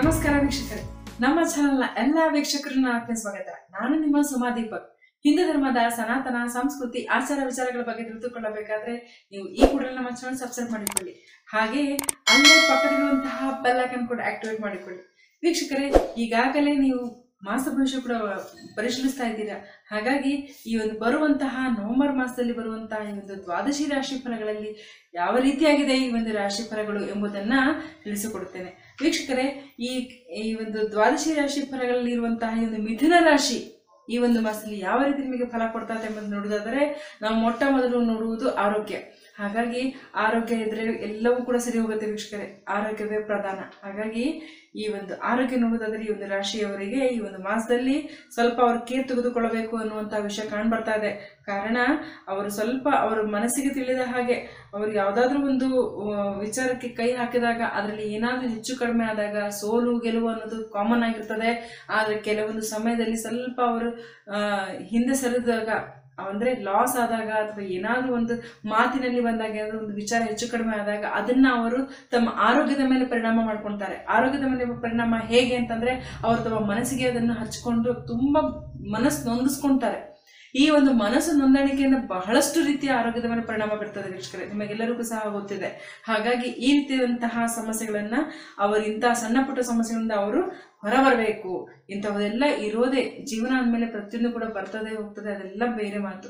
ನಮಸ್ಕಾರ ವೀಕ್ಷಕರೇ ನಮ್ಮ ಚಾನೆಲ್ನ ಎಲ್ಲ ವೀಕ್ಷಕರನ್ನ ಆತ್ಮೀಯ ಸ್ವಾಗತ ನಾನು ನಿಮ್ಮ ಸುಮಾ ದೀಪಕ್ ಹಿಂದೂ ಧರ್ಮದ ಸನಾತನ ಸಂಸ್ಕೃತಿ ಆಚಾರ ವಿಚಾರಗಳ ಬಗ್ಗೆ ತಿಳಿದುಕೊಳ್ಳಬೇಕಾದ್ರೆ ನೀವು ಈ ಕೂಡಲೇ ನಮ್ಮ ಚಾನಲ್ ಸಬ್ಸ್ಕ್ರೈಬ್ ಮಾಡಿಕೊಳ್ಳಿ ಹಾಗೆಯೇ ಅಲ್ಲೇ ಪಕ್ಕದಲ್ಲಿರುವಂತಹ ಬೆಲ್ ಐಕನ್ ಕೂಡ ಆಕ್ಟಿವೇಟ್ ಮಾಡಿಕೊಳ್ಳಿ ವೀಕ್ಷಕರೇ ಈಗಾಗಲೇ ನೀವು ಮಾಸ ಭವಿಷ್ಯ ಕೂಡ ಪರಿಶೀಲಿಸ್ತಾ ಇದ್ದೀರಾ ಹಾಗಾಗಿ ಈ ಒಂದು ಬರುವಂತಹ ನವೆಂಬರ್ ಮಾಸದಲ್ಲಿ ಬರುವಂತಹ ಈ ಒಂದು ದ್ವಾದಶಿ ರಾಶಿ ಫಲಗಳಲ್ಲಿ ಯಾವ ರೀತಿಯಾಗಿದೆ ಈ ಒಂದು ರಾಶಿ ಫಲಗಳು ಎಂಬುದನ್ನ ತಿಳಿಸಿಕೊಡುತ್ತೇನೆ ವೀಕ್ಷಕರೇ ಈ ಈ ಒಂದು ದ್ವಾದಶಿ ರಾಶಿ ಫಲಗಳಲ್ಲಿ ಇರುವಂತಹ ಈ ಒಂದು ಮಿಥುನ ರಾಶಿ ಈ ಒಂದು ಮಾಸದಲ್ಲಿ ಯಾವ ರೀತಿ ನಿಮಗೆ ಫಲ ಕೊಡ್ತಾ ಇದೆ ಎಂಬುದು ನೋಡುವುದಾದರೆ ನಾವು ಮೊಟ್ಟ ಮೊದಲು ನೋಡುವುದು ಆರೋಗ್ಯ ಹಾಗಾಗಿ ಆರೋಗ್ಯ ಇದ್ರೆ ಎಲ್ಲವೂ ಕೂಡ ಸರಿ ಹೋಗುತ್ತೆ ವೀಕ್ಷಕರೇ ಆರೋಗ್ಯವೇ ಪ್ರಧಾನ ಹಾಗಾಗಿ ಈ ಒಂದು ಆರೋಗ್ಯ ನೋಡುವುದಾದರೆ ಈ ಒಂದು ರಾಶಿಯವರಿಗೆ ಈ ಒಂದು ಮಾಸದಲ್ಲಿ ಸ್ವಲ್ಪ ಅವರು ಕೇರ್ ತೆಗೆದುಕೊಳ್ಳಬೇಕು ಅನ್ನುವಂಥ ವಿಷಯ ಕಾಣ್ಬರ್ತಾ ಇದೆ ಕಾರಣ ಅವರು ಸ್ವಲ್ಪ ಅವರ ಮನಸ್ಸಿಗೆ ತಿಳಿದ ಹಾಗೆ ಅವರು ಯಾವುದಾದ್ರೂ ಒಂದು ಆ, ವಿಚಾರಕ್ಕೆ ಕೈ ಹಾಕಿದಾಗ ಅದರಲ್ಲಿ ಏನಾದರೂ ಹೆಚ್ಚು ಕಡಿಮೆ ಆದಾಗ ಸೋಲು ಗೆಲುವು ಅನ್ನೋದು ಕಾಮನ್ ಆಗಿರ್ತದೆ ಆದರೆ ಕೆಲವೊಂದು ಸಮಯದಲ್ಲಿ ಸ್ವಲ್ಪ ಅವರು ಆ, ಹಿಂದೆ ಸರಿದಾಗ ಅಂದರೆ ಲಾಸ್ ಆದಾಗ ಅಥವಾ ಏನಾದರೂ ಒಂದು ಮಾತಿನಲ್ಲಿ ಬಂದಾಗ ಏನಾದರೂ ಒಂದು ವಿಚಾರ ಹೆಚ್ಚು ಕಡಿಮೆ ಆದಾಗ ಅದನ್ನ ಅವರು ತಮ್ಮ ಆರೋಗ್ಯದ ಮೇಲೆ ಪರಿಣಾಮ ಮಾಡ್ಕೊಳ್ತಾರೆ ಆರೋಗ್ಯದ ಮೇಲೆ ಪರಿಣಾಮ ಹೇಗೆ ಅಂತಂದ್ರೆ ಅವರು ತಮ್ಮ ಮನಸ್ಸಿಗೆ ಅದನ್ನು ಹಚ್ಕೊಂಡು ತುಂಬಾ ಮನಸ್ಸು ನೊಂದಿಸ್ಕೊಂತಾರೆ ಈ ಒಂದು ಮನಸ್ಸು ನೋಂದಾಣಿಕೆಯಿಂದ ಬಹಳಷ್ಟು ರೀತಿಯ ಆರೋಗ್ಯದ ಮೇಲೆ ಪರಿಣಾಮ ಬೀರ್ತದೆ ವೀಕ್ಷಕರೇ ನಿಮಗೆಲ್ಲರಿಗೂ ಸಹ ಗೊತ್ತಿದೆ ಹಾಗಾಗಿ ಈ ರೀತಿಯಾದಂತಹ ಸಮಸ್ಯೆಗಳನ್ನ ಅವರು ಇಂತಹ ಸಣ್ಣ ಪುಟ್ಟ ಸಮಸ್ಯೆಗಳಿಂದ ಅವರು ಹೊರಬರಬೇಕು ಇಂಥವೆಲ್ಲ ಇರೋದೇ ಜೀವನ ಅಂದಮೇಲೆ ಪ್ರತಿಯೊಂದು ಕೂಡ ಬರ್ತದೆ ಹೋಗ್ತದೆ ಅದೆಲ್ಲ ಬೇರೆ ಮಾತು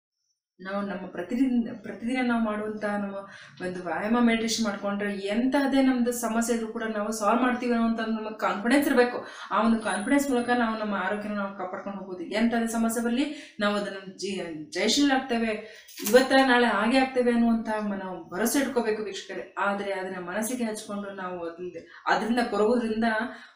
ನಾವು ನಮ್ಮ ಪ್ರತಿದಿನ ಪ್ರತಿದಿನ ನಾವು ಮಾಡುವಂತಹ ನಮ್ಮ ಒಂದು ವ್ಯಾಯಾಮ ಮೆಡಿಟೇಷನ್ ಮಾಡ್ಕೊಂಡ್ರೆ ಎಂತಹದೇ ನಮ್ದು ಸಮಸ್ಯೆ ಇದ್ರೂ ಕೂಡ ನಾವು ಸಾಲ್ವ್ ಮಾಡ್ತೀವಿ ಅನ್ನೋ ನಮಗೆ ಕಾನ್ಫಿಡೆನ್ಸ್ ಇರಬೇಕು ಆ ಒಂದು ಕಾನ್ಫಿಡೆನ್ಸ್ ಮೂಲಕ ನಾವು ನಮ್ಮ ಆರೋಗ್ಯನ ನಾವು ಕಾಪಾಡ್ಕೊಂಡು ಹೋಗ್ಬೋದು ಎಂಥದೇ ಸಮಸ್ಯೆ ಬರಲಿ ನಾವು ಅದನ್ನು ಜಿ ಜಯಶೀಲ ಆಗ್ತೇವೆ ಇವತ್ತ ನಾಳೆ ಹಾಗೆ ಆಗ್ತೇವೆ ಅನ್ನುವಂಥ ಮ- ನಾವು ಭರವಸೆ ಇಟ್ಕೋಬೇಕು ವೀಕ್ಷಕರೇ ಆದರೆ ಅದನ್ನ ಮನಸ್ಸಿಗೆ ಹಚ್ಕೊಂಡು ನಾವು ಅದ್ರಿಂದ ಅದರಿಂದ ಕೊರಗೋದ್ರಿಂದ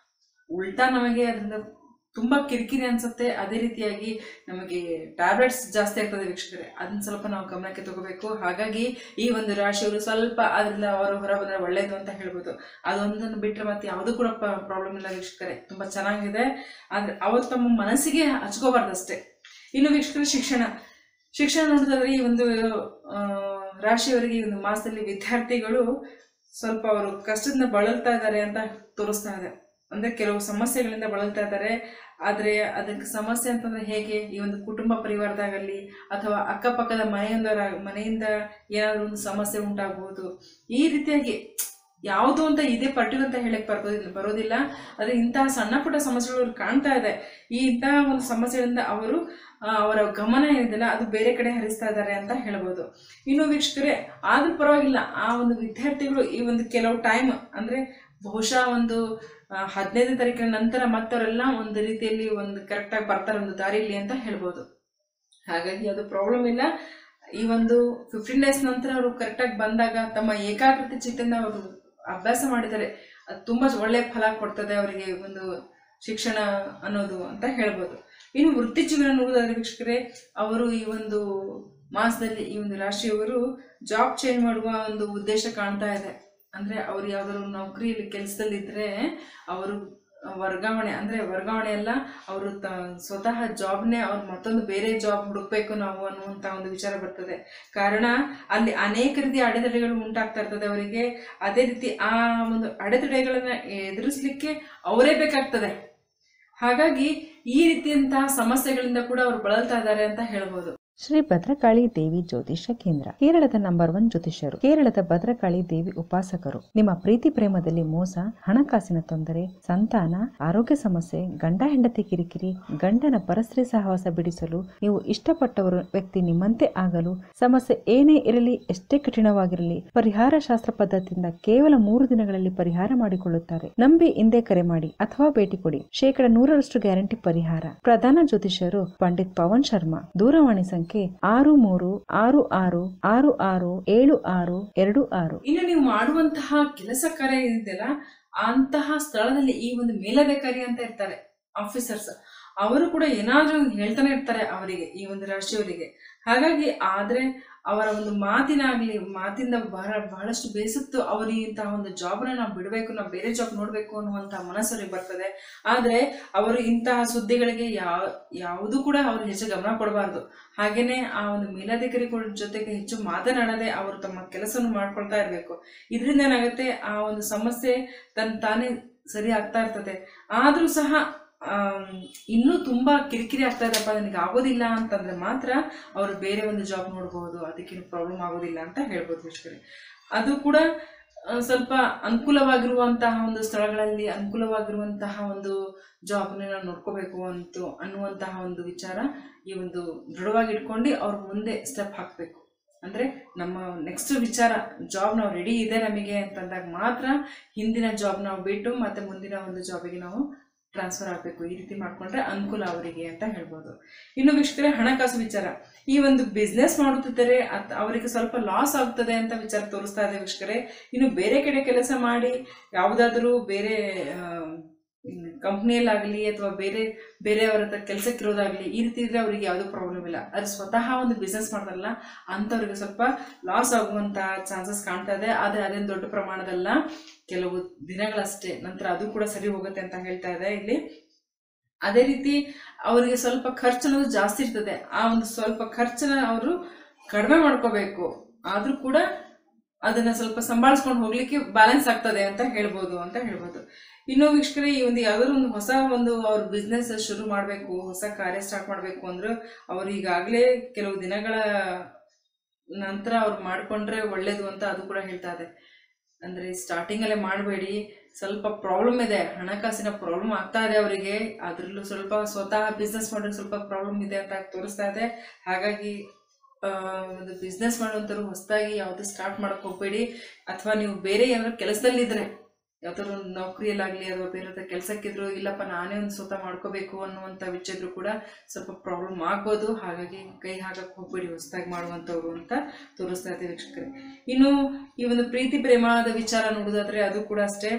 ಉಲ್ಟಾ ನಮಗೆ ಅದರಿಂದ ತುಂಬಾ ಕಿರಿಕಿರಿ ಅನ್ಸುತ್ತೆ ಅದೇ ರೀತಿಯಾಗಿ ನಮಗೆ ಟ್ಯಾಬ್ಲೆಟ್ಸ್ ಜಾಸ್ತಿ ಆಗ್ತದೆ ವೀಕ್ಷಕರೇ ಅದನ್ನ ಸ್ವಲ್ಪ ನಾವು ಗಮನಕ್ಕೆ ತಗೋಬೇಕು ಹಾಗಾಗಿ ಈ ಒಂದು ರಾಶಿಯವರು ಸ್ವಲ್ಪ ಅದರಿಂದ ಅವರು ಹೊರ ಬಂದ್ರೆ ಒಳ್ಳೇದು ಅಂತ ಹೇಳ್ಬೋದು ಅದೊಂದನ್ನು ಬಿಟ್ಟರೆ ಮತ್ತೆ ಯಾವುದೂ ಕೂಡ ಪ್ರಾಬ್ಲಮ್ ಇಲ್ಲ ವೀಕ್ಷಕರೇ ತುಂಬಾ ಚೆನ್ನಾಗಿದೆ ಆದ್ರೆ ಅವರು ತಮ್ಮ ಮನಸ್ಸಿಗೆ ಹಚ್ಕೋಬಾರ್ದು ಅಷ್ಟೇ ಇನ್ನು ವೀಕ್ಷಕರ ಶಿಕ್ಷಣ ಶಿಕ್ಷಣ ನೋಡಿದ್ರೆ ಈ ಒಂದು ಆ, ರಾಶಿಯವರಿಗೆ ಈ ಒಂದು ಮಾಸದಲ್ಲಿ ವಿದ್ಯಾರ್ಥಿಗಳು ಸ್ವಲ್ಪ ಅವರು ಕಷ್ಟದಿಂದ ಬಳಲ್ತಾ ಇದ್ದಾರೆ ಅಂತ ತೋರಿಸ್ತಾ ಇದೆ ಅಂದ್ರೆ ಕೆಲವು ಸಮಸ್ಯೆಗಳಿಂದ ಬಳಲ್ತಾ ಇದ್ದಾರೆ ಆದ್ರೆ ಅದಕ್ಕೆ ಸಮಸ್ಯೆ ಅಂತಂದ್ರೆ ಹೇಗೆ ಈ ಒಂದು ಕುಟುಂಬ ಪರಿವಾರದಾಗಲಿ ಅಥವಾ ಅಕ್ಕಪಕ್ಕದ ಮನೆಯಿಂದ ಮನೆಯಿಂದ ಏನಾದರೂ ಒಂದು ಸಮಸ್ಯೆ ಉಂಟಾಗಬಹುದು ಈ ರೀತಿಯಾಗಿ ಯಾವುದು ಅಂತ ಇದೇ ಪರ್ಟಿಕ್ಯುಲರ್ ಅಂತ ಹೇಳಕ್ ಬರ್ಬೋದಿಲ್ಲ ಬರೋದಿಲ್ಲ ಆದ್ರೆ ಇಂತಹ ಸಣ್ಣ ಪುಟ್ಟ ಸಮಸ್ಯೆಗಳು ಅವ್ರಿಗೆ ಕಾಣ್ತಾ ಇದೆ ಈ ಇಂತಹ ಒಂದು ಸಮಸ್ಯೆಗಳಿಂದ ಅವರು ಆ, ಅವರ ಗಮನ ಏನಿದೆಯಲ್ಲ ಅದು ಬೇರೆ ಕಡೆ ಹರಿಸ್ತಾ ಇದ್ದಾರೆ ಅಂತ ಹೇಳ್ಬೋದು ಇನ್ನು ವೀಕ್ಷಕರೇ ಆದ್ರೂ ಪರವಾಗಿಲ್ಲ ಆ ಒಂದು ವಿದ್ಯಾರ್ಥಿಗಳು ಈ ಒಂದು ಕೆಲವು ಟೈಮ್ ಅಂದ್ರೆ ಬಹುಶಃ ಒಂದು ಆ, ಹದಿನೈದನೇ ತಾರೀಕಿನ ನಂತರ ಮತ್ತವರೆಲ್ಲ ಒಂದು ರೀತಿಯಲ್ಲಿ ಒಂದು ಕರೆಕ್ಟಾಗಿ ಬರ್ತಾರೆ ಒಂದು ದಾರಿಯಲ್ಲಿ ಅಂತ ಹೇಳ್ಬೋದು ಹಾಗಾಗಿ ಅದು ಪ್ರಾಬ್ಲಮ್ ಇಲ್ಲ ಈ ಒಂದು ಫಿಫ್ಟೀನ್ ಡೇಸ್ ನಂತರ ಅವರು ಕರೆಕ್ಟಾಗಿ ಬಂದಾಗ ತಮ್ಮ ಏಕಾಗ್ರತೆ ಚಿತ್ತದಿಂದ ಅವರು ಅಭ್ಯಾಸ ಮಾಡಿದರೆ ಅದು ತುಂಬ ಒಳ್ಳೆಯ ಫಲ ಕೊಡ್ತದೆ ಅವರಿಗೆ ಒಂದು ಶಿಕ್ಷಣ ಅನ್ನೋದು ಅಂತ ಹೇಳ್ಬೋದು ಇನ್ನು ವೃತ್ತಿ ಜೀವನ ನೋಡೋದಾದ್ರೆ ವೀಕ್ಷಕರೇ ಅವರು ಈ ಒಂದು ಮಾಸದಲ್ಲಿ ಈ ಒಂದು ರಾಶಿಯವರು ಜಾಬ್ ಚೇಂಜ್ ಮಾಡುವ ಒಂದು ಉದ್ದೇಶ ಕಾಣ್ತಾ ಇದೆ ಅಂದ್ರೆ ಅವ್ರು ಯಾವ್ದಾದ್ರು ನೌಕರಿಯಲ್ಲಿ ಕೆಲಸದಲ್ಲಿದ್ರೆ ಅವರು ವರ್ಗಾವಣೆ ಅಂದ್ರೆ ವರ್ಗಾವಣೆ ಎಲ್ಲ ಅವರು ತ ಸ್ವತಃ ಜಾಬ್ನೇ ಅವ್ರು ಮತ್ತೊಂದು ಬೇರೆ ಜಾಬ್ ಹುಡುಕ್ಬೇಕು ನಾವು ಅನ್ನುವಂತ ಒಂದು ವಿಚಾರ ಬರ್ತದೆ ಕಾರಣ ಅಲ್ಲಿ ಅನೇಕ ರೀತಿಯ ಅಡೆತಡೆಗಳು ಉಂಟಾಗ್ತಾ ಇರ್ತದೆ ಅವರಿಗೆ ಅದೇ ರೀತಿ ಆ ಒಂದು ಅಡೆತಡೆಗಳನ್ನ ಎದುರಿಸ್ಲಿಕ್ಕೆ ಅವರೇ ಬೇಕಾಗ್ತದೆ ಹಾಗಾಗಿ ಈ ರೀತಿಯಂತಹ ಸಮಸ್ಯೆಗಳಿಂದ ಕೂಡ ಅವರು ಬಳಲ್ತಾ ಇದ್ದಾರೆ ಅಂತ ಹೇಳ್ಬೋದು ಶ್ರೀ ಭದ್ರಕಾಳಿ ದೇವಿ ಜ್ಯೋತಿಷ್ಯ ಕೇಂದ್ರ ಕೇರಳದ ನಂಬರ್ ಒನ್ ಜ್ಯೋತಿಷ್ಯರು ಕೇರಳದ ಭದ್ರಕಾಳಿ ದೇವಿ ಉಪಾಸಕರು ನಿಮ್ಮ ಪ್ರೀತಿ ಪ್ರೇಮದಲ್ಲಿ ಮೋಸ ಹಣಕಾಸಿನ ತೊಂದರೆ ಸಂತಾನ ಆರೋಗ್ಯ ಸಮಸ್ಯೆ ಗಂಡ ಹೆಂಡತಿ ಕಿರಿಕಿರಿ ಗಂಡನ ಪರಸ್ತ್ರೀ ಸಹವಾಸ ಬಿಡಿಸಲು ನೀವು ಇಷ್ಟಪಟ್ಟವರು ವ್ಯಕ್ತಿ ನಿಮ್ಮಂತೆ ಆಗಲು ಸಮಸ್ಯೆ ಏನೇ ಇರಲಿ ಎಷ್ಟೇ ಕಠಿಣವಾಗಿರಲಿ ಪರಿಹಾರ ಶಾಸ್ತ್ರ ಪದ್ಧತಿಯಿಂದ ಕೇವಲ ಮೂರು ದಿನಗಳಲ್ಲಿ ಪರಿಹಾರ ಮಾಡಿಕೊಳ್ಳುತ್ತಾರೆ ನಂಬಿ ಹಿಂದೆ ಕರೆ ಮಾಡಿ ಅಥವಾ ಭೇಟಿ ಕೊಡಿ ಶೇಕಡ ನೂರರಷ್ಟು ಗ್ಯಾರಂಟಿ ಪರಿಹಾರ ಪ್ರಧಾನ ಜ್ಯೋತಿಷ್ಯರು ಪಂಡಿತ್ ಪವನ್ ಶರ್ಮಾ ದೂರವಾಣಿ ಸಂಖ್ಯೆ ಆರು ಮೂರು ಆರು ಆರು ಆರು ಆರು ಏಳು ಆರು ಎರಡು ಆರು ಇನ್ನು ನೀವು ಮಾಡುವಂತಹ ಕೆಲಸ ಕಾರ್ಯ ಏನಿದೆಯಲ್ಲ ಅಂತಹ ಸ್ಥಳದಲ್ಲಿ ಈ ಒಂದು ಮೇಲಧಿಕಾರಿ ಅಂತ ಇರ್ತಾರೆ ಆಫೀಸರ್ಸ್ ಅವರು ಕೂಡ ಏನಾದ್ರೂ ಹೇಳ್ತಾನೆ ಇರ್ತಾರೆ ಅವರಿಗೆ ಈ ಒಂದು ರಾಶಿಯವರಿಗೆ ಹಾಗಾಗಿ ಆದ್ರೆ ಅವರ ಒಂದು ಮಾತಿನಾಗ್ಲಿ ಮಾತಿಂದ ಬಹಳ ಬಹಳಷ್ಟು ಬೇಸತ್ತು ಅವರು ಇಂತಹ ಒಂದು ಜಾಬ್ನ ನಾವು ಬಿಡಬೇಕು ನಾವು ಬೇರೆ ಜಾಬ್ ನೋಡಬೇಕು ಅನ್ನುವಂಥ ಮನಸ್ಸಲ್ಲಿ ಬರ್ತದೆ ಆದರೆ ಅವರು ಇಂತಹ ಸುದ್ದಿಗಳಿಗೆ ಯಾವ ಯಾವುದೂ ಕೂಡ ಅವರು ಹೆಚ್ಚು ಗಮನ ಕೊಡಬಾರ್ದು ಹಾಗೇನೆ ಆ ಒಂದು ಮೇಲಾಧಿಕಾರಿಗಳ ಜೊತೆಗೆ ಹೆಚ್ಚು ಮಾತನಾಡದೆ ಅವರು ತಮ್ಮ ಕೆಲಸವನ್ನು ಮಾಡ್ಕೊಳ್ತಾ ಇರಬೇಕು ಇದರಿಂದ ಏನಾಗುತ್ತೆ ಆ ಒಂದು ಸಮಸ್ಯೆ ತನ್ನ ತಾನೇ ಸರಿ ಆಗ್ತಾ ಇರ್ತದೆ ಆದರೂ ಸಹ ಆಮ್, ಇನ್ನೂ ತುಂಬ ಕಿರಿಕಿರಿ ಆಗ್ತಾ ಇದೆಪ್ಪ ನನಗೆ ಆಗೋದಿಲ್ಲ ಅಂತಂದ್ರೆ ಮಾತ್ರ ಅವರು ಬೇರೆ ಒಂದು ಜಾಬ್ ನೋಡ್ಬೋದು ಅದಕ್ಕೇನು ಪ್ರಾಬ್ಲಮ್ ಆಗೋದಿಲ್ಲ ಅಂತ ಹೇಳ್ಬೋದು ವೀಕ್ಷಕರೇ ಅದು ಕೂಡ ಆ, ಸ್ವಲ್ಪ ಅನುಕೂಲವಾಗಿರುವಂತಹ ಒಂದು ಸ್ಥಳಗಳಲ್ಲಿ ಅನುಕೂಲವಾಗಿರುವಂತಹ ಒಂದು ಜಾಬ್ನ ನಾವು ನೋಡ್ಕೋಬೇಕು ಅಂತ ಅನ್ನುವಂತಹ ಒಂದು ವಿಚಾರ ಈ ಒಂದು ದೃಢವಾಗಿ ಇಟ್ಕೊಂಡು ಅವ್ರ ಮುಂದೆ ಸ್ಟೆಪ್ ಹಾಕಬೇಕು ಅಂದರೆ ನಮ್ಮ ನೆಕ್ಸ್ಟ್ ವಿಚಾರ ಜಾಬ್ ನಾವು ರೆಡಿ ಇದೆ ನಮಗೆ ಅಂತಂದಾಗ ಮಾತ್ರ ಹಿಂದಿನ ಜಾಬ್ ನಾವು ಬಿಟ್ಟು ಮತ್ತೆ ಮುಂದಿನ ಒಂದು ಜಾಬಿಗೆ ನಾವು ಟ್ರಾನ್ಸ್ಫರ್ ಆಗಬೇಕು ಈ ರೀತಿ ಮಾಡ್ಕೊಂಡ್ರೆ ಅನುಕೂಲ ಅವರಿಗೆ ಅಂತ ಹೇಳ್ಬೋದು ಇನ್ನು ವೀಕ್ಷಕರೇ ಹಣಕಾಸು ವಿಚಾರ ಈ ಒಂದು ಬಿಸ್ನೆಸ್ ಮಾಡುತ್ತಿದ್ದರೆ ಅತ್ ಅವರಿಗೆ ಸ್ವಲ್ಪ ಲಾಸ್ ಆಗ್ತದೆ ಅಂತ ವಿಚಾರ ತೋರಿಸ್ತಾ ಇದೆ ವೀಕ್ಷಕರೇ ಇನ್ನು ಬೇರೆ ಕಡೆ ಕೆಲಸ ಮಾಡಿ ಯಾವುದಾದ್ರೂ ಬೇರೆ ಕಂಪ್ನಿಯಲ್ಲಾಗಲಿ ಅಥವಾ ಬೇರೆ ಬೇರೆಯವರ ಹತ್ರ ಕೆಲಸಕ್ಕೆ ಇರೋದಾಗಲಿ ಈ ರೀತಿ ಇದ್ರೆ ಅವರಿಗೆ ಯಾವುದೂ ಪ್ರಾಬ್ಲಮ್ ಇಲ್ಲ ಅದು ಸ್ವತಃ ಒಂದು ಬಿಸ್ನೆಸ್ ಮಾಡ್ತಾರಲ್ಲ ಅಂಥವ್ರಿಗೆ ಸ್ವಲ್ಪ ಲಾಸ್ ಆಗುವಂಥ ಚಾನ್ಸಸ್ ಕಾಣ್ತಾ ಇದೆ ಆದರೆ ಅದೇನು ದೊಡ್ಡ ಪ್ರಮಾಣದಲ್ಲ ಕೆಲವು ದಿನಗಳಷ್ಟೇ ನಂತರ ಅದು ಕೂಡ ಸರಿ ಹೋಗುತ್ತೆ ಅಂತ ಹೇಳ್ತಾ ಇದೆ ಇಲ್ಲಿ ಅದೇ ರೀತಿ ಅವರಿಗೆ ಸ್ವಲ್ಪ ಖರ್ಚು ಅನ್ನೋದು ಜಾಸ್ತಿ ಇರ್ತದೆ ಆ ಒಂದು ಸ್ವಲ್ಪ ಖರ್ಚನ್ನ ಅವರು ಕಡಿಮೆ ಮಾಡ್ಕೋಬೇಕು ಆದರೂ ಕೂಡ ಅದನ್ನ ಸ್ವಲ್ಪ ಸಂಭಾಳಿಸ್ಕೊಂಡು ಹೋಗ್ಲಿಕ್ಕೆ ಬ್ಯಾಲೆನ್ಸ್ ಆಗ್ತದೆ ಅಂತ ಹೇಳ್ಬೋದು ಅಂತ ಹೇಳ್ಬೋದು ಇನ್ನು ವೀಕ್ಷಕರೇ ಈ ಒಂದು ಯಾವ್ದಾದ್ರು ಒಂದು ಹೊಸ ಒಂದು ಅವ್ರ ಬಿಸ್ನೆಸ್ ಶುರು ಮಾಡಬೇಕು ಹೊಸ ಕಾರ್ಯ ಸ್ಟಾರ್ಟ್ ಮಾಡಬೇಕು ಅಂದ್ರೆ ಅವ್ರು ಈಗಾಗಲೇ ಕೆಲವು ದಿನಗಳ ನಂತರ ಅವ್ರು ಮಾಡ್ಕೊಂಡ್ರೆ ಒಳ್ಳೇದು ಅಂತ ಅದು ಕೂಡ ಹೇಳ್ತಾ ಇದೆ ಅಂದ್ರೆ ಸ್ಟಾರ್ಟಿಂಗ್ ಅಲ್ಲೇ ಮಾಡಬೇಡಿ ಸ್ವಲ್ಪ ಪ್ರಾಬ್ಲಮ್ ಇದೆ ಹಣಕಾಸಿನ ಪ್ರಾಬ್ಲಮ್ ಆಗ್ತಾ ಇದೆ ಅವರಿಗೆ ಅದ್ರಲ್ಲೂ ಸ್ವಲ್ಪ ಸ್ವತಃ ಬಿಸ್ನೆಸ್ ಮಾಡೋದು ಸ್ವಲ್ಪ ಪ್ರಾಬ್ಲಮ್ ಇದೆ ಅಂತ ತೋರಿಸ್ತಾ ಇದೆ ಹಾಗಾಗಿ ಆ, ಒಂದು ಬಿಸ್ನೆಸ್ ಮಾಡುವಂಥವ್ರು ಹೊಸದಾಗಿ ಯಾವುದು ಸ್ಟಾರ್ಟ್ ಮಾಡಕ್ ಹೋಗ್ಬೇಡಿ ಅಥವಾ ನೀವು ಬೇರೆ ಏನಾದ್ರು ಕೆಲಸದಲ್ಲಿದ್ರೆ ಯಾವ್ದಾದ್ರು ಒಂದು ನೌಕರಿಯಲ್ಲಾಗಲಿ ಅಥವಾ ಬೇರೆ ಹತ್ರ ಕೆಲಸಕ್ಕಿದ್ರು ಇಲ್ಲಪ್ಪ ನಾನೇ ಒಂದು ಸ್ವತಃ ಮಾಡ್ಕೋಬೇಕು ಅನ್ನುವಂಥ ವಿಚಾರದ್ರು ಕೂಡ ಸ್ವಲ್ಪ ಪ್ರಾಬ್ಲಮ್ ಆಗ್ಬೋದು ಹಾಗಾಗಿ ಕೈ ಹಾಕಕ್ಕೆ ಹೋಗ್ಬೇಡಿ ಹೊಸದಾಗಿ ಮಾಡುವಂಥವ್ರು ಅಂತ ತೋರಿಸ್ತಾ ಇದ್ದೀವಿ ವೀಕ್ಷಕರೇ ಇನ್ನು ಈ ಒಂದು ಪ್ರೀತಿ ಪ್ರೇಮದ ವಿಚಾರ ನೋಡೋದಾದ್ರೆ ಅದು ಕೂಡ ಅಷ್ಟೇ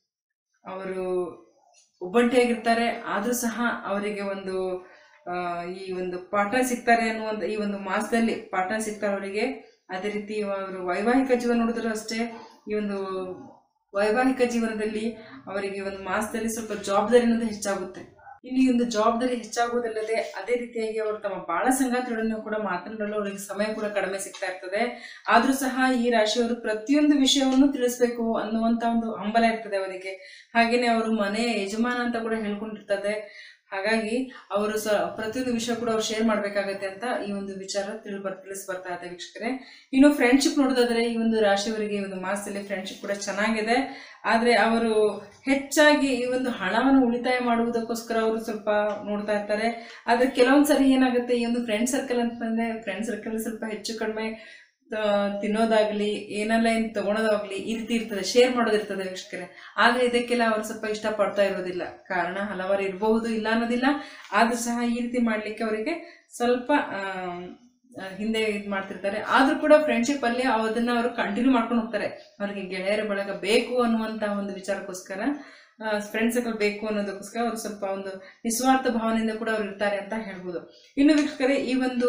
ಅವರು ಒಬ್ಬಂಟಿಯಾಗಿರ್ತಾರೆ ಆದರೂ ಸಹ ಅವರಿಗೆ ಒಂದು ಆ, ಈ ಒಂದು ಪಾರ್ಟ್ನರ್ ಸಿಗ್ತಾರೆ ಅನ್ನುವಂಥ ಈ ಒಂದು ಮಾಸದಲ್ಲಿ ಪಾರ್ಟ್ನರ್ ಸಿಗ್ತಾರೆ ಅವರಿಗೆ ಅದೇ ರೀತಿ ಅವರು ವೈವಾಹಿಕ ಜೀವನ ನೋಡಿದ್ರು ಅಷ್ಟೇ ಈ ಒಂದು ವೈವಾಹಿಕ ಜೀವನದಲ್ಲಿ ಅವರಿಗೆ ಒಂದು ಮಾಸದಲ್ಲಿ ಸ್ವಲ್ಪ ಜವಾಬ್ದಾರಿ ಅನ್ನೋದು ಹೆಚ್ಚಾಗುತ್ತೆ ಇನ್ನು ಈ ಒಂದು ಜವಾಬ್ದಾರಿ ಹೆಚ್ಚಾಗುವುದಲ್ಲದೆ ಅದೇ ರೀತಿಯಾಗಿ ಅವರು ತಮ್ಮ ಬಾಳ ಸಂಗಾತಿಗಳನ್ನು ಕೂಡ ಮಾತನಾಡಲು ಅವರಿಗೆ ಸಮಯ ಕೂಡ ಕಡಿಮೆ ಸಿಗ್ತಾ ಇರ್ತದೆ ಆದ್ರೂ ಸಹ ಈ ರಾಶಿಯವರು ಪ್ರತಿಯೊಂದು ವಿಷಯವನ್ನು ತಿಳಿಸ್ಬೇಕು ಅನ್ನುವಂತ ಒಂದು ಹಂಬಲ ಇರ್ತದೆ ಅವರಿಗೆ ಹಾಗೇನೆ ಅವರು ಮನೆಯ ಯಜಮಾನ ಅಂತ ಕೂಡ ಹೇಳ್ಕೊಂಡಿರ್ತದೆ ಹಾಗಾಗಿ ಅವರು ಸ ಪ್ರತಿಯೊಂದು ವಿಷಯ ಕೂಡ ಅವ್ರು ಶೇರ್ ಮಾಡ್ಬೇಕಾಗತ್ತೆ ಅಂತ ಈ ಒಂದು ವಿಚಾರ ತಿಳಿ ಬರ್ ತಿಳಿಸ್ ಬರ್ತಾ ಇದೆ ವೀಕ್ಷಕರೇ ಇನ್ನು ಫ್ರೆಂಡ್ಶಿಪ್ ನೋಡೋದಾದ್ರೆ ಈ ಒಂದು ರಾಶಿಯವರಿಗೆ ಈ ಒಂದು ಮಾಸದಲ್ಲಿ ಫ್ರೆಂಡ್ಶಿಪ್ ಕೂಡ ಚೆನ್ನಾಗಿದೆ ಆದ್ರೆ ಅವರು ಹೆಚ್ಚಾಗಿ ಈ ಒಂದು ಹಣವನ್ನು ಉಳಿತಾಯ ಮಾಡುವುದಕ್ಕೋಸ್ಕರ ಅವರು ಸ್ವಲ್ಪ ನೋಡ್ತಾ ಇರ್ತಾರೆ ಆದ್ರೆ ಕೆಲವೊಂದ್ ಸರಿ ಏನಾಗುತ್ತೆ ಈ ಒಂದು ಫ್ರೆಂಡ್ ಸರ್ಕಲ್ ಅಂತಂದ್ರೆ ಫ್ರೆಂಡ್ ಸರ್ಕಲ್ ಸ್ವಲ್ಪ ಹೆಚ್ಚು ಕಡಿಮೆ ಆ, ತಿನ್ನೋದಾಗ್ಲಿ ಏನೆಲ್ಲ ಏನ್ ತಗೊಳೋದಾಗ್ಲಿ ಈ ರೀತಿ ಇರ್ತದೆ ಶೇರ್ ಮಾಡೋದಿರ್ತದೆ ವೀಕ್ಷಕರೇ ಆದ್ರೆ ಇದಕ್ಕೆಲ್ಲ ಅವರು ಸ್ವಲ್ಪ ಇಷ್ಟಪಡ್ತಾ ಇರೋದಿಲ್ಲ ಕಾರಣ ಹಲವಾರು ಇರಬಹುದು ಇಲ್ಲ ಅನ್ನೋದಿಲ್ಲ ಆದ್ರೂ ಸಹ ಈ ರೀತಿ ಮಾಡ್ಲಿಕ್ಕೆ ಅವರಿಗೆ ಸ್ವಲ್ಪ ಆಮ್, ಆ, ಹಿಂದೆ ಇದು ಮಾಡ್ತಿರ್ತಾರೆ ಆದ್ರೂ ಕೂಡ ಫ್ರೆಂಡ್ಶಿಪ್ ಅಲ್ಲಿ ಅದನ್ನ ಅವರು ಕಂಟಿನ್ಯೂ ಮಾಡ್ಕೊಂಡು ಹೋಗ್ತಾರೆ ಅವರಿಗೆ ಗೆಳೆಯರ ಬಳಗ ಬೇಕು ಅನ್ನುವಂತ ಒಂದು ವಿಚಾರಕ್ಕೋಸ್ಕರ ಫ್ರೆಂಡ್ ಸರ್ಕಲ್ ಬೇಕು ಅನ್ನೋದಕ್ಕೋಸ್ಕರ ಅವರು ಸ್ವಲ್ಪ ಒಂದು ನಿಸ್ವಾರ್ಥ ಭಾವನೆಯಿಂದ ಕೂಡ ಅವ್ರು ಇರ್ತಾರೆ ಅಂತ ಹೇಳ್ಬೋದು ಇನ್ನು ವೀಕ್ಷಕರೇ ಈ ಒಂದು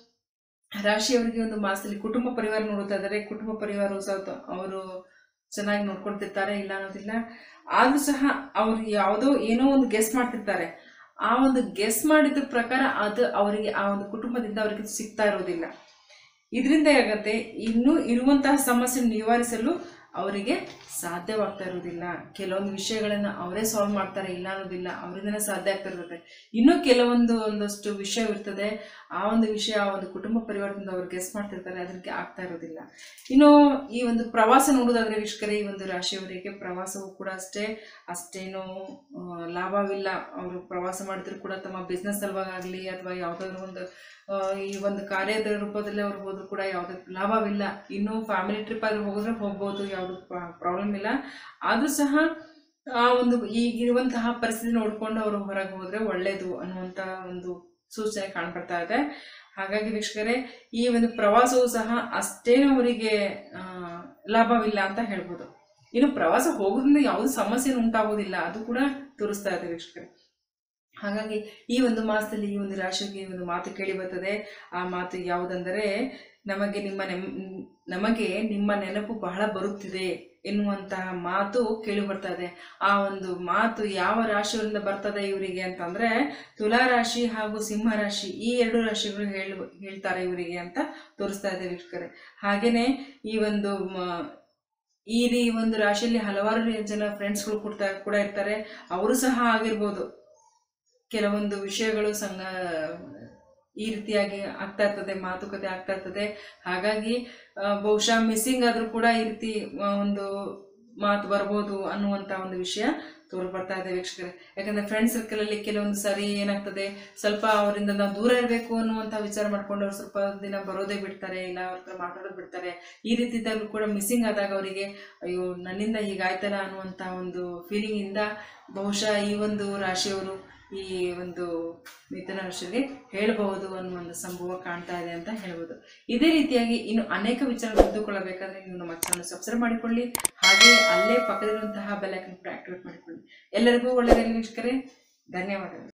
ರಾಶಿಯವರಿಗೆ ಒಂದು ಮಾಸದಲ್ಲಿ ಕುಟುಂಬ ಪರಿವಾರ ನೋಡುತ್ತಾದರೆ ಕುಟುಂಬ ಪರಿವಾರವು ಸಹ ತ- ಅವರು ಚೆನ್ನಾಗಿ ನೋಡ್ಕೊಳ್ತಿರ್ತಾರೆ ಇಲ್ಲ ಅನ್ನೋದಿಲ್ಲ ಆದ್ರೂ ಸಹ ಅವ್ರು ಯಾವುದೋ ಏನೋ ಒಂದು ಗೆಸ್ ಮಾಡ್ತಿರ್ತಾರೆ ಆ ಒಂದು ಗೆಸ್ ಮಾಡಿದ ಪ್ರಕಾರ ಅದು ಅವರಿಗೆ ಆ ಒಂದು ಕುಟುಂಬದಿಂದ ಅವರಿಗೆ ಸಿಗ್ತಾ ಇರೋದಿಲ್ಲ ಇದರಿಂದ ಏನಾಗತ್ತೆ ಇನ್ನೂ ಇರುವಂತಹ ಸಮಸ್ಯೆ ನಿವಾರಿಸಲು ಅವರಿಗೆ ಸಾಧ್ಯವಾಗ್ತಾ ಇರೋದಿಲ್ಲ ಕೆಲವೊಂದು ವಿಷಯಗಳನ್ನು ಅವರೇ ಸಾಲ್ವ್ ಮಾಡ್ತಾರೆ ಇಲ್ಲ ಅನ್ನೋದಿಲ್ಲ ಅವರಿಂದನೇ ಸಾಧ್ಯ ಆಗ್ತಾ ಇರ್ತದೆ ಇನ್ನೂ ಕೆಲವೊಂದು ಒಂದಷ್ಟು ವಿಷಯ ಇರ್ತದೆ ಆ ಒಂದು ವಿಷಯ ಆ ಒಂದು ಕುಟುಂಬ ಪರಿವಾರದಿಂದ ಅವ್ರು ಗೆಸ್ ಮಾಡ್ತಿರ್ತಾರೆ ಅದಕ್ಕೆ ಆಗ್ತಾ ಇರೋದಿಲ್ಲ ಇನ್ನು ಈ ಒಂದು ಪ್ರವಾಸ ನೋಡೋದಾದ್ರೆ ವೀಕ್ಷಕರೇ ಈ ಒಂದು ರಾಶಿಯವರಿಗೆ ಪ್ರವಾಸವೂ ಕೂಡ ಅಷ್ಟೇ ಅಷ್ಟೇನು ಆ, ಲಾಭವಿಲ್ಲ ಅವರು ಪ್ರವಾಸ ಮಾಡಿದ್ರು ಕೂಡ ತಮ್ಮ ಬಿಸ್ನೆಸ್ ಸಲುವಾಗಲಿ ಅಥವಾ ಯಾವುದಾದ್ರು ಒಂದು ಆ, ಈ ಒಂದು ಕಾರ್ಯದ ರೂಪದಲ್ಲಿ ಅವ್ರು ಹೋದ್ರು ಕೂಡ ಯಾವುದೇ ಲಾಭವಿಲ್ಲ ಇನ್ನು ಫ್ಯಾಮಿಲಿ ಟ್ರಿಪ್ ಆದ್ರೂ ಹೋಗಿದ್ರೆ ಹೋಗ್ಬೋದು ಯಾವುದು ಪ್ರಾಬ್ಲಮ್ ಇಲ್ಲ ಆದರೂ ಸಹ ಆ ಒಂದು ಈಗಿರುವಂತಹ ಪರಿಸ್ಥಿತಿ ನೋಡ್ಕೊಂಡು ಅವರು ಹೊರಗೆ ಹೋದ್ರೆ ಒಳ್ಳೇದು ಅನ್ನುವಂಥ ಒಂದು ಸೂಚನೆ ಕಾಣ್ಬರ್ತಾ ಇದೆ ಹಾಗಾಗಿ ವೀಕ್ಷಕರೇ ಈ ಒಂದು ಪ್ರವಾಸವೂ ಸಹ ಅಷ್ಟೇನು ಅವರಿಗೆ ಆ, ಲಾಭವಿಲ್ಲ ಅಂತ ಹೇಳ್ಬೋದು ಇನ್ನು ಪ್ರವಾಸ ಹೋಗೋದ್ರಿಂದ ಯಾವುದೇ ಸಮಸ್ಯೆ ಉಂಟಾಗೋದಿಲ್ಲ ಅದು ಕೂಡ ತೋರಿಸ್ತಾ ಇದೆ ವೀಕ್ಷಕರೇ ಹಾಗಾಗಿ ಈ ಒಂದು ಮಾಸದಲ್ಲಿ ಈ ಒಂದು ರಾಶಿಗೆ ಈ ಒಂದು ಮಾತು ಕೇಳಿ ಬರ್ತದೆ ಆ ಮಾತು ಯಾವುದಂದರೆ ನಮಗೆ ನಿಮ್ಮ ನೆಮ್ ನಮಗೆ ನಿಮ್ಮ ನೆನಪು ಬಹಳ ಬರುತ್ತಿದೆ ಎನ್ನುವಂತಹ ಮಾತು ಕೇಳಿ ಬರ್ತಾ ಇದೆ ಆ ಒಂದು ಮಾತು ಯಾವ ರಾಶಿಯಿಂದ ಬರ್ತದೆ ಇವರಿಗೆ ಅಂತಂದ್ರೆ ತುಲಾ ರಾಶಿ ಹಾಗೂ ಸಿಂಹ ರಾಶಿ ಈ ಎರಡು ರಾಶಿಗಳು ಹೇಳ ಹೇಳ್ತಾರೆ ಇವರಿಗೆ ಅಂತ ತೋರಿಸ್ತಾ ಇದೆ ವೀಕ್ಷಕರೇ ಹಾಗೇನೆ ಈ ಒಂದು ಮ- ಈ ರೀ ಒಂದು ರಾಶಿಯಲ್ಲಿ ಹಲವಾರು ಜನ ಫ್ರೆಂಡ್ಸ್ಗಳು ಕೂಡ ಕೂಡ ಇರ್ತಾರೆ ಅವರು ಸಹ ಆಗಿರ್ಬೋದು ಕೆಲವೊಂದು ವಿಷಯಗಳು ಸಂಗ ಈ ರೀತಿಯಾಗಿ ಆಗ್ತಾ ಇರ್ತದೆ ಮಾತುಕತೆ ಆಗ್ತಾ ಇರ್ತದೆ ಹಾಗಾಗಿ ಆ, ಬಹುಶಃ ಮಿಸ್ಸಿಂಗ್ ಆದರೂ ಕೂಡ ಈ ರೀತಿ ಆ, ಒಂದು ಮಾತು ಬರ್ಬೋದು ಅನ್ನುವಂಥ ಒಂದು ವಿಷಯ ತೋರು ಬರ್ತಾ ಇದೆ ವೀಕ್ಷಕರೇ ಯಾಕಂದ್ರೆ ಫ್ರೆಂಡ್ ಸರ್ಕಲಲ್ಲಿ ಕೆಲವೊಂದು ಸಾರಿ ಏನಾಗ್ತದೆ ಸ್ವಲ್ಪ ಅವರಿಂದ ನಾವು ದೂರ ಇರಬೇಕು ಅನ್ನುವಂಥ ವಿಚಾರ ಮಾಡ್ಕೊಂಡು ಅವ್ರು ಸ್ವಲ್ಪ ದಿನ ಬರೋದೇ ಬಿಡ್ತಾರೆ ಇಲ್ಲ ಅವ್ರ ಹತ್ರ ಮಾತಾಡೋದು ಬಿಡ್ತಾರೆ ಈ ರೀತಿ ಇದ್ದಾಗಲೂ ಕೂಡ ಮಿಸ್ಸಿಂಗ್ ಆದಾಗ ಅವರಿಗೆ ಅಯ್ಯೋ ನನ್ನಿಂದ ಹೀಗಾಯ್ತಲ್ಲ ಅನ್ನುವಂಥ ಒಂದು ಫೀಲಿಂಗಿಂದ ಬಹುಶಃ ಈ ಒಂದು ರಾಶಿಯವರು ಈ ಒಂದು ಮಿಥುನ ರಾಶಿಗೆ ಹೇಳಬಹುದು ಅನ್ನೋ ಒಂದು ಸಂಭವ ಕಾಣ್ತಾ ಇದೆ ಅಂತ ಹೇಳ್ಬೋದು ಇದೇ ರೀತಿಯಾಗಿ ಇನ್ನು ಅನೇಕ ವಿಚಾರ ತಿಳಿದುಕೊಳ್ಳಬೇಕಾದ್ರೆ ನೀವು ನಮ್ಮ ಚಾನಲ್ ಸಬ್ಸ್ಕ್ರೈಬ್ ಮಾಡಿಕೊಳ್ಳಿ ಹಾಗೆ ಅಲ್ಲೇ ಪಕ್ಕದಲ್ಲಿರುವಂತಹ ಬೆಲ್ ಐಕನ್ ಕೂಡ ಆಕ್ಟಿವೇಟ್ ಮಾಡಿಕೊಳ್ಳಿ ಎಲ್ಲರಿಗೂ ಒಳ್ಳೆಯದಾಗಲಿ ವೀಕ್ಷಕರೇ ಧನ್ಯವಾದಗಳು